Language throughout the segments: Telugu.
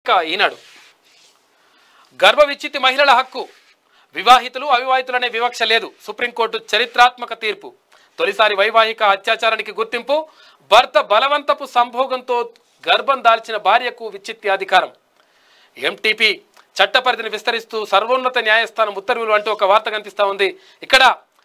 ఇక ఈనాడు గర్భ విచ్చితి మహిళల హక్కు వివాహితులు అవివాహితులనే వివక్ష లేదు సుప్రీంకోర్టు చరిత్రాత్మక తీర్పు తొలిసారి వైవాహిక అత్యాచారానికి గుర్తింపు భర్త బలవంతపు సంభోగంతో గర్భం దాల్చిన భార్యకు విచ్చిత్తి అధికారం ఎంటీపీ చట్ట పరిధిని విస్తరిస్తూ సర్వోన్నత న్యాయస్థానం ఉత్తర్వులు అంటూ ఒక వార్త కనిపిస్తా ఉంది ఇక్కడ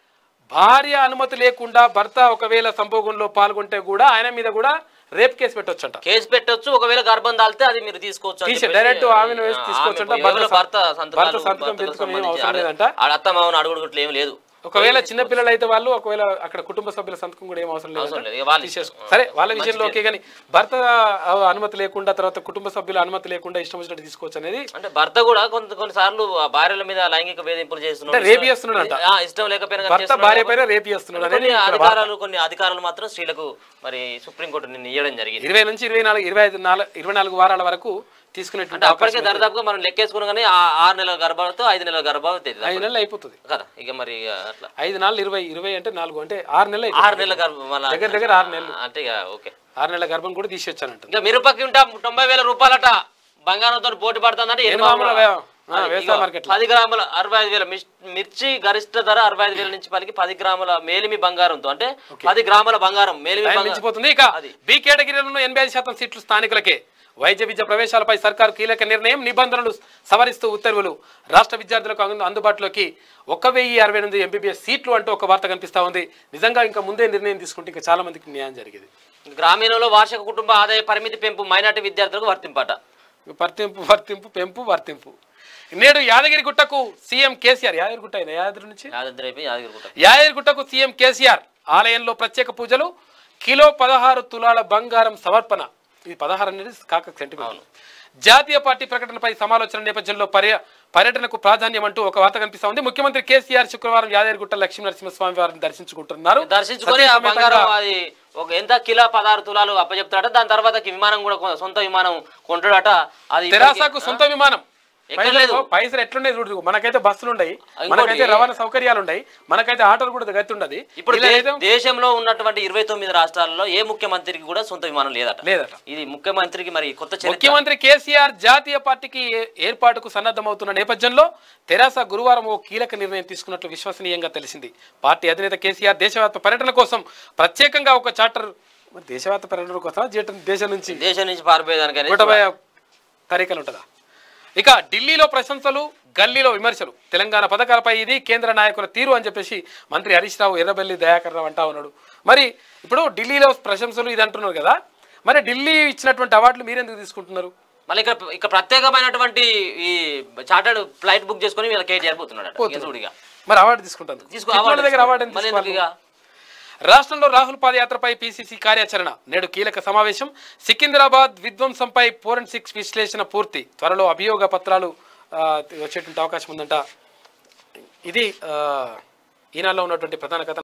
భార్య అనుమతి లేకుండా భర్త ఒకవేళ సంభోగంలో పాల్గొంటే కూడా ఆయన మీద కూడా రేప్ కేసు పెట్టొచ్చంట కేసు పెట్టొచ్చు ఒకవేళ గర్భం దాల్తే అది మీరు తీసుకోవచ్చు అని తీసే చెప్పేసి, డైరెక్ట్ ఆమెను వేసి ఆ, తీసుకోవచ్చంట ఆమె భర్త ఎవరో సం- భర్త సంతకాలు, భర్త సంతకం భర్తకు పెట్టుకుని ఏం సంబంధించి అవసరం ఆడ- లేదంట ఆడ అత్త మామను అడుగుడుగుట్లు ఏం లేదు ఒకవేళ చిన్న పిల్లలు అయితే వాళ్ళు ఒకవేళ అక్కడ కుటుంబ సభ్యుల సంతకం కూడా ఏం అవసరం అవసరం లేదు లేదు ఇక వాళ్ళ తీసేసుకో ఇష్టం. సరే వాళ్ళ విషయంలో ఓకే కానీ భర్త ఆ, అనుమతి లేకుండా తర్వాత కుటుంబ సభ్యుల అనుమతి లేకుండా ఇష్టం వచ్చినట్టు తీసుకోవచ్చు అనేది అంటే భర్త కూడా కొంత కొన్నిసార్లు ఆ భార్యల మీద లైంగిక వేధింపులు చేస్తున్నాడు అంటే రేప్ చేస్తున్నాడంట. ఆ, ఇష్టం లేకపోయినా కానీ భర్త చేస్తున్నాడు భార్య కాబట్టి పైన రేప్ చేస్తున్నాడు అనేది కొన్ని ఇక్కడ వార్త. అధికారాలు కొన్ని అధికారాలు మాత్రం స్త్రీలకు మరి సుప్రీంకోర్టు నిన్న ఇవ్వడం జరిగింది ఇరవై నుంచి ఇరవై నాలుగు ఇరవై ఐదు నాలుగు ఇరవై నాలుగు వారాల వరకు తీసుకునేటువంటి అంటే అప్పటికే అవకాశం ఉంది. దరిదాపుగా మనం లెక్కేసుకున్నాం ఆ ఆరు నెలల గర్భాలతో ఐదు నెలల గర్భావతి అవుతుంది. ఐదు నెలలు అయిపోతుంది కదా ఇక మరి ఇక అట్లా ఐదు నాలుగు ఇరవై ఇరవై అంటే నాలుగు అంటే ఆరు నెలలు అయిపోతుంది. ఆరు నెలల గర్భం మళ్ళా దగ్గర దగ్గర ఆరు నెలలు అంటే ఇక ఓకే ఆరు నెలల గర్భం కూడా తీసేచ్చానంట ఇంకా మిరపకి ఉంటా తొంభై వేల రూపాయలట బంగారంతో పోటీ పడుతుందంటే ఎన్ని మామూలు మామూలు? వ్యవ- ఆ, అది వ్యవసాయ ఇగో, మార్కెట్లో. పది గ్రాముల అరవై ఐదు వేల మిస్- మిర్చి గరిష్ట ధర అరవై ఐదు వేల నుంచి పలికి పది గ్రాముల మేలిమి బంగారంతో అంటే పది గ్రాముల బంగారం మేలిమి టైం బంగారం మించిపోతుంది ఇక అది. బి కేటగిరీలో ఎనభై ఐదు శాతం సీట్లు స్థానికులకే వైద్య విద్య ప్రవేశాలపై సర్కారు కీలక నిర్ణయం నిబంధనలు సవరిస్తూ ఉత్తర్వులు రాష్ట్ర విద్యార్థులకు అందు- అందుబాటులోకి ఒక వెయ్యి అరవై ఎనిమిది ఎంబీబీఎస్ సీట్లు అంటూ ఒక వార్త కనిపిస్తా ఉంది నిజంగా ఇంకా ముందే నిర్ణయం తీసుకుంటే ఇంకా చాలా మందికి న్యాయం జరిగేది గ్రామీణంలో వార్షిక కుటుంబ ఆదాయ పరిమితి పెంపు మైనార్టీ విద్యార్థులకు వర్తింపట వర్తింపు వర్తింపు పెంపు వర్తింపు నేడు యాదగిరి గుట్టకు సీఎం కేసీఆర్ యాదగిరి గుట్ట అయినా యాదగిరి నుంచి యాదాద్రి అయిపోయి యాదగిరిగుట్ట యాదగిరిగుట్టకు సీఎం కేసీఆర్ ఆలయంలో ప్రత్యేక పూజలు కిలో పదహారు తులాల బంగారం సమర్పణ ఇది పదహారు అనేది కాక సెంటిమెంట్ జాతీయ పార్టీ ప్రకటనపై సమాలోచన నేపథ్యంలో పర్య పర్యటనకు ప్రాధాన్యం అంటూ ఒక వార్త కనిపిస్తా ఉంది ముఖ్యమంత్రి కేసీఆర్ శుక్రవారం యాదగిరిగుట్ట లక్ష్మీ నరసింహస్వామి వారిని దర్శించుకుంటున్నారు దర్శించుకొని ఆ బంగారం అది ఒక ఎంత కిలో పదహారు తులాలు అప్పచెప్తాడట దాని తర్వాత విమానం కూడా కొ- సొంత విమానం కొంటాడట అది తెరాసకు సొంత విమానం ఎక్కడ లేదు. పైసలు- పైసలు ఎట్లున్నాయి చూడు మనకైతే బస్సులు ఉన్నాయి ఇంకోటి- మనకైతే రవాణా సౌకర్యాలు ఉన్నాయి మనకైతే ఆటోలు కూడా గతి ఉండదు ఇప్పుడు ఇలా దే- అయితే దేశంలో ఉన్నటువంటి ఇరవై తొమ్మిది రాష్ట్రాలలో ఏ ముఖ్యమంత్రికి కూడా సొంత విమానం లేదట లేదట ఇది ముఖ్యమంత్రికి మరి కొత్త చరిత్ర ముఖ్యమంత్రి కేసీఆర్ జాతీయ పార్టీకి ఏ- ఏర్పాటుకు సన్నద్ధమవుతున్న నేపథ్యంలో తెరాస గురువారం ఓ కీలక నిర్ణయం తీసుకున్నట్లు విశ్వసనీయంగా తెలిసింది పార్టీ అధినేత కేసీఆర్ దేశవ్యాప్త పర్యటన కోసం ప్రత్యేకంగా ఒక చార్టర్ మరి దేశవ్యాప్త పర్యటన కోసం జేట- దేశం నుంచి దేశం నుంచి పారిపోయేదానికి నూట యాభై తారీఖులు ఉంటుందా ఇక ఢిల్లీలో ప్రశంసలు గల్లీలో విమర్శలు తెలంగాణ పథకాలపై ఇది కేంద్ర నాయకుల తీరు అని చెప్పేసి మంత్రి హరీష్ రావు ఎర్రబెల్లి దయాకర్ రావు అంటా ఉన్నాడు మరి ఇప్పుడు ఢిల్లీలో ప్రశంసలు ఇది అంటున్నారు కదా మరి ఢిల్లీ ఇచ్చినటువంటి అవార్డులు మీరెందుకు తీసుకుంటున్నారు మళ్ళీ ఇక్కడ ఇక్కడ ప్రత్యేకమైనటువంటి ఈ చార్టర్డ్ ఫ్లైట్ బుక్ చేసుకొని వీళ్ళ కేటీఆర్ పోతున్నాడు చూడిగా మరి అవార్డు తీసుకుంటాను తీసుకో చిట్టినోళ్ళ దగ్గర అవార్డు ఎందుకు మళ్ళీ తీసుకోవాలి? ఎందుకు ఇక? రాష్ట్రంలో రాహుల్ పాదయాత్రపై పీసీసీ కార్యాచరణ నేడు కీలక సమావేశం సికింద్రాబాద్ విధ్వంసంపై ఫోరెన్సిక్స్ విశ్లేషణ పూర్తి త్వరలో అభియోగ పత్రాలు ఆ, వచ్చేటువంటి అవకాశం ఉందంట ఇది ఆ, ఈనాడులో ఉన్నటువంటి ప్రధాన కథ